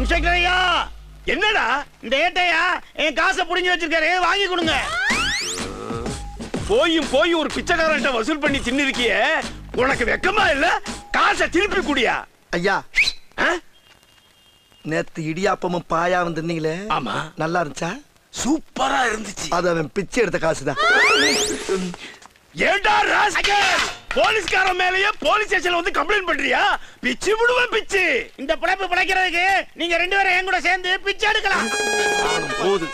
Inspector ஐயா என்னடா இந்த ஏட்டையா என் காசை புடிஞ்சு வச்சிருக்காரு வாங்கி கொடுங்க போயும் போய் ஒரு பிச்சைக்காரன்ட்ட வசூல் பண்ணி தின்னிருக்கியே உனக்கு வெக்கமா இல்ல காசை திருப்பி குடியா ஐயா ஆ? நேத்து இடியாப்பமும் பாயா வந்திருந்தீங்களே ஆமா நல்லா இருந்துச்சா சூப்பரா இருந்துச்சு அது அவன் பிச்சை எடுத்த காசுதான் ஏண்டா ராஸ்கல் போலீஸ்காரன் மேலயே போலீஸ் ஸ்டேஷன்ல வந்து கம்ப்ளைண்ட் பண்றியா பிச்சு விடுவேன் பிச்சு இந்த பிழைப்பு பிழைக்கிறதுக்கு நீங்க ரெண்டு பேரும் என் கூட சேர்ந்து பிச்சை எடுக்கலாம் போகுது